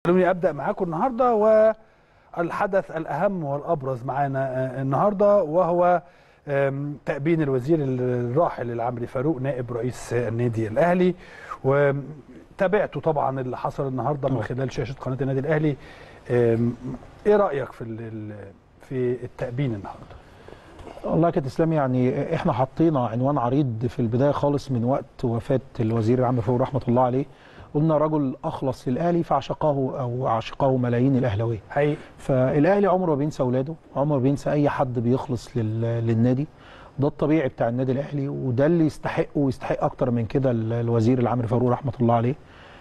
خلوني ابدا معاكم النهارده والحدث الاهم والابرز معانا النهارده وهو تأبين الوزير الراحل العمري فاروق نائب رئيس النادي الاهلي وتابعته طبعا اللي حصل النهارده من خلال شاشه قناه النادي الاهلي ايه رايك في في التأبين النهارده والله يا كابتن اسلام يعني احنا حطينا عنوان عريض في البدايه خالص من وقت وفاه الوزير العام فاروق رحمه الله عليه قلنا رجل اخلص للاهلي فعشقه او عشقه ملايين الاهلاويه حقيقي فالاهلي عمره ما بينسى اولاده عمره ما بينسى اي حد بيخلص للنادي ده الطبيعي بتاع النادي الاهلي وده اللي يستحقه ويستحق اكتر من كده الوزير العامري فاروق رحمه الله عليه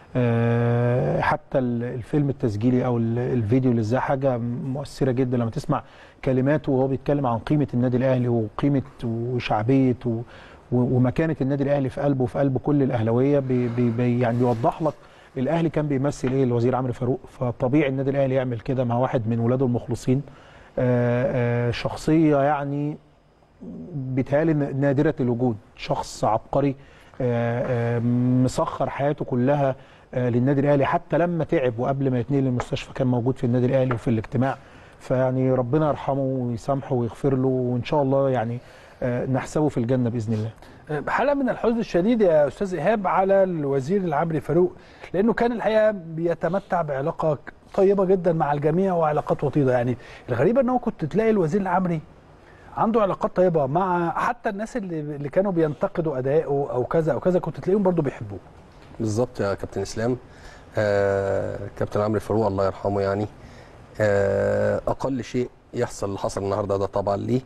أه حتى الفيلم التسجيلي او الفيديو اللي ازاي حاجه مؤثره جدا لما تسمع كلماته وهو بيتكلم عن قيمه النادي الاهلي وقيمه وشعبيه ومكانه النادي الاهلي في قلبه وفي قلب كل الاهلاويه بي بي يعني بيوضح لك الاهلي كان بيمثل ايه الوزير عمرو فاروق فطبيعي النادي الاهلي يعمل كده مع واحد من ولاده المخلصين آآ آآ شخصيه يعني بيتهيألي نادره الوجود شخص عبقري آآ مسخر حياته كلها للنادي الاهلي حتى لما تعب وقبل ما يتنقل للمستشفى كان موجود في النادي الاهلي وفي الاجتماع فيعني ربنا يرحمه ويسامحه ويغفر له وان شاء الله يعني نحسبه في الجنه باذن الله. حاله من الحزن الشديد يا استاذ ايهاب على الوزير العمري فاروق لانه كان الحقيقه بيتمتع بعلاقه طيبه جدا مع الجميع وعلاقات وطيده يعني الغريبه ان هو كنت تلاقي الوزير العمري عنده علاقات طيبه مع حتى الناس اللي, اللي كانوا بينتقدوا ادائه او كذا او كذا كنت تلاقيهم برضه بيحبوه. بالظبط يا كابتن اسلام آه كابتن عمرو فاروق الله يرحمه يعني آه اقل شيء يحصل اللي حصل النهارده ده طبعا ليه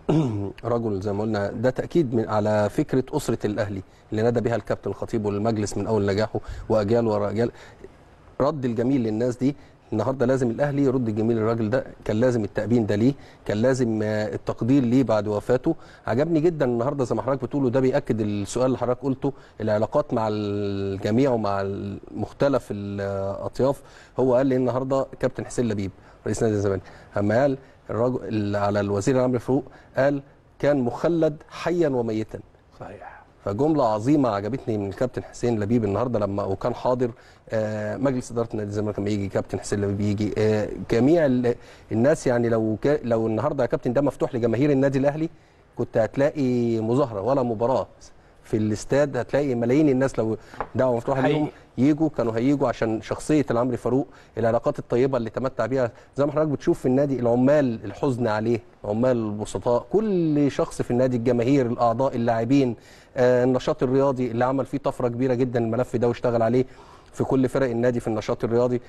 رجل زي ما قلنا ده تاكيد من على فكره اسره الاهلي اللي نادى بها الكابتن الخطيب والمجلس من اول نجاحه واجيال ورا اجيال رد الجميل للناس دي النهارده لازم الاهلي يرد الجميل للراجل ده كان لازم التأبين ده ليه كان لازم التقدير ليه بعد وفاته عجبني جدا النهارده زي ما حضرتك بتقول وده بياكد السؤال اللي حضرتك قلته العلاقات مع الجميع ومع مختلف الاطياف هو قال لي النهارده كابتن حسين لبيب رئيس نادي الزمالك اما قال الرجل على الوزير العام فاروق قال كان مخلد حيا وميتا صحيح فجمله عظيمه عجبتني من الكابتن حسين لبيب النهارده لما وكان حاضر آه مجلس اداره نادي الزمالك لما يجي كابتن حسين لبيب يجي آه جميع الناس يعني لو لو النهارده يا كابتن ده مفتوح لجماهير النادي الاهلي كنت هتلاقي مظاهره ولا مباراه في الاستاد هتلاقي ملايين الناس لو دعوه مفتوحه ليهم يجوا كانوا هيجوا عشان شخصيه العمري فاروق العلاقات الطيبه اللي تمتع بيها زي ما حضرتك بتشوف في النادي العمال الحزن عليه العمال البسطاء كل شخص في النادي الجماهير الاعضاء اللاعبين آه النشاط الرياضي اللي عمل فيه طفره كبيره جدا الملف ده واشتغل عليه في كل فرق النادي في النشاط الرياضي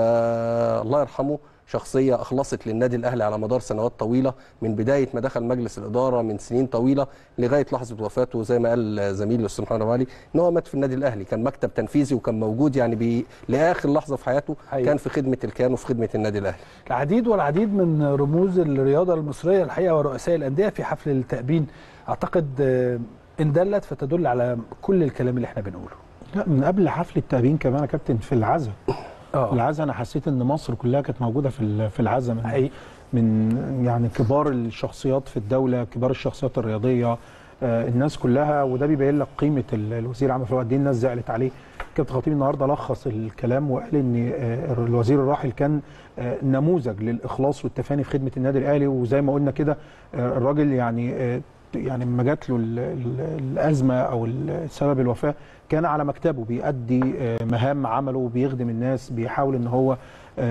فالله يرحمه شخصيه اخلصت للنادي الاهلي على مدار سنوات طويله من بدايه ما دخل مجلس الاداره من سنين طويله لغايه لحظه وفاته زي ما قال زميلي الاستاذ محمد علي ان هو مات في النادي الاهلي كان مكتب تنفيذي وكان موجود يعني بي لاخر لحظه في حياته حقيقي. كان في خدمه الكيان وفي خدمه النادي الاهلي. العديد والعديد من رموز الرياضه المصريه الحقيقه ورؤساء الانديه في حفل التأبين اعتقد ان دلت فتدل على كل الكلام اللي احنا بنقوله. لا من قبل حفل التأبين كمان يا كابتن في العزاء اه العزاء انا حسيت ان مصر كلها كانت موجوده في في العزاء من حقيقي. من يعني كبار الشخصيات في الدوله كبار الشخصيات الرياضيه آه الناس كلها وده بيبين لك قيمه الوزير عمرو فؤاد قد ايه الناس زعلت عليه كابتن خطيب النهارده لخص الكلام وقال ان آه الوزير الراحل كان آه نموذج للاخلاص والتفاني في خدمه النادي الاهلي وزي ما قلنا كده الراجل يعني يعني لما جات له الازمه او سبب الوفاه كان على مكتبه بيأدي مهام عمله وبيخدم الناس بيحاول ان هو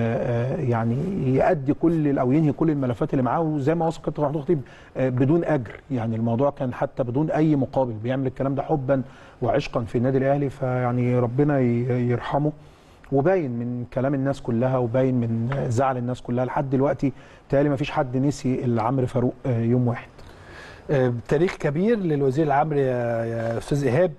يعني يأدي كل او ينهي كل الملفات اللي معاه وزي ما وصف كابتن محمود خطيب بدون اجر يعني الموضوع كان حتى بدون اي مقابل بيعمل الكلام ده حبا وعشقا في النادي الاهلي فيعني ربنا يرحمه وباين من كلام الناس كلها وباين من زعل الناس كلها لحد دلوقتي بالتالي ما فيش حد نسي العمرو فاروق يوم واحد تاريخ كبير للوزير العمري يا, يا استاذ ايهاب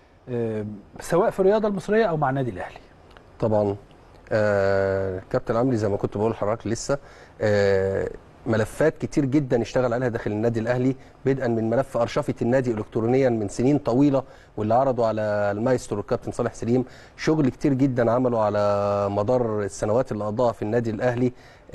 سواء في الرياضه المصريه او مع النادي الاهلي طبعا آه كابتن عمري زي ما كنت بقول لحضرتك لسه آه ملفات كتير جدا اشتغل عليها داخل النادي الاهلي بدءا من ملف ارشفه النادي الكترونيا من سنين طويله واللي عرضوا على المايسترو الكابتن صالح سليم شغل كتير جدا عمله على مدار السنوات اللي قضاها في النادي الاهلي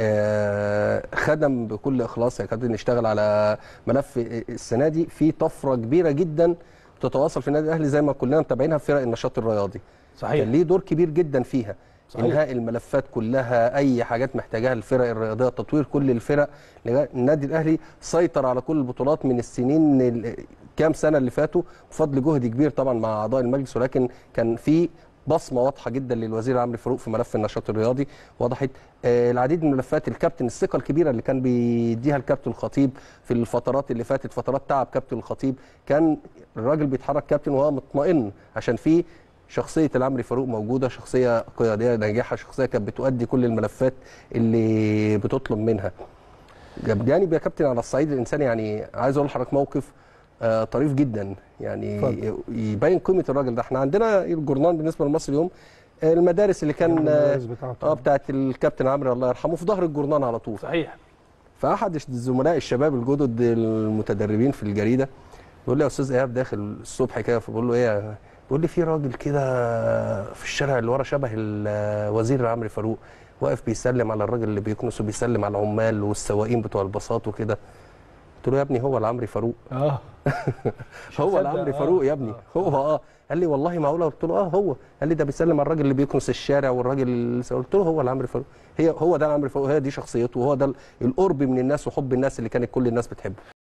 آه خدم بكل اخلاص يا كابتن اشتغل على ملف السنه دي في طفره كبيره جدا تتواصل في النادي الاهلي زي ما كلنا متابعينها في فرق النشاط الرياضي صحيح كان ليه دور كبير جدا فيها صحيح. انهاء الملفات كلها اي حاجات محتاجاها الفرق الرياضيه تطوير كل الفرق لغاية- النادي الاهلي سيطر على كل البطولات من السنين ال- كام سنه اللي فاتوا بفضل جهد كبير طبعا مع اعضاء المجلس ولكن كان في بصمه واضحه جدا للوزير عمرو فاروق في ملف النشاط الرياضي وضحت آه، العديد من الملفات الكابتن الثقه الكبيره اللي كان بيديها الكابتن الخطيب في الفترات اللي فاتت فترات تعب كابتن الخطيب كان الراجل بيتحرك كابتن وهو مطمئن عشان في شخصيه العمري فاروق موجوده شخصيه قياديه ناجحه شخصيه كانت بتؤدي كل الملفات اللي بتطلب منها بجانب يا كابتن على الصعيد الانساني يعني عايز اقول لحضرتك موقف آه، طريف جدا يعني اتفضل. يبين قيمه الراجل ده احنا عندنا الجورنال بالنسبه لمصر اليوم آه، المدارس اللي كان آه، المدارس بتاعته. اه بتاعت الكابتن عمرو الله يرحمه في ظهر الجورنال على طول صحيح فاحد الزملاء الشباب الجدد المتدربين في الجريده بيقول لي يا استاذ ايهاب داخل الصبح كده فبقول له ايه يا- بيقول لي في راجل كده في الشارع اللي ورا شبه الوزير عمرو فاروق واقف بيسلم على الراجل اللي بيكنس وبيسلم على العمال والسواقين بتوع الباصات وكده قلت له يا ابني هو العمري فاروق اه هو هتصدق، العمري آه. فاروق يا ابني هو اه قال لي والله معقوله قلت له اه هو قال لي ده بيسلم على الراجل اللي بيكنس الشارع والراجل اللي قلت له هو العمري فاروق هي هو ده العمري فاروق هي دي شخصيته وهو ده القرب من الناس وحب الناس اللي كانت كل الناس بتحبه